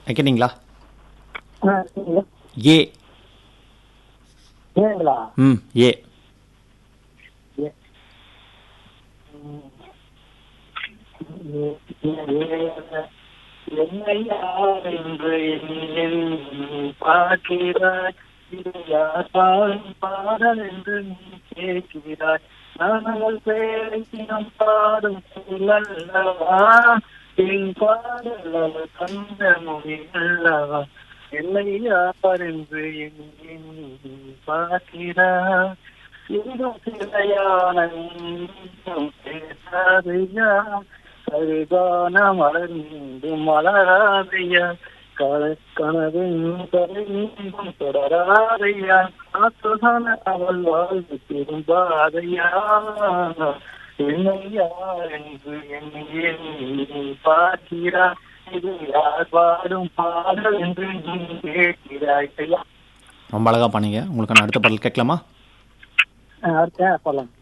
வைக்கிறீங்களா ஆ, சரிங்க. ஏ ஏங்களா ம் ஏ ஏ. ம். ஏ, ஏ, ஏ. என்னை யார் என்று எண்ணில் பார்க்கிறாய் இது யார் பாடும் பாடல் என்று நீ கேட்கிறாய் நாங்கள் பேரை தினம் பாடும் சொல்லல்லவா என் பாடல் அவள் கந்த மொழி அல்லவா என்னை யார் என்று எண்ணி நீ பார்க்கிறாய் இன்னும் சிலையான நீயும் பேசாதையா கருதான மலர் மீண்டும் மலராதையா கனவின் கரை மீண்டும் தொடராதையா காத்துதான அவள் வாழ்வு திரும்பாதையா என்னை யார் என்று எண்ணி பார்க்கிறா இது யார் பாடும் பாடல் என்று நீ கேட்கிறாய் ஐயா ரொம்ப அழகாக பண்ணீங்க உங்களுக்கான அடுத்த பாடல் கேட்கலாமா அடுத்த சொல்லலாம்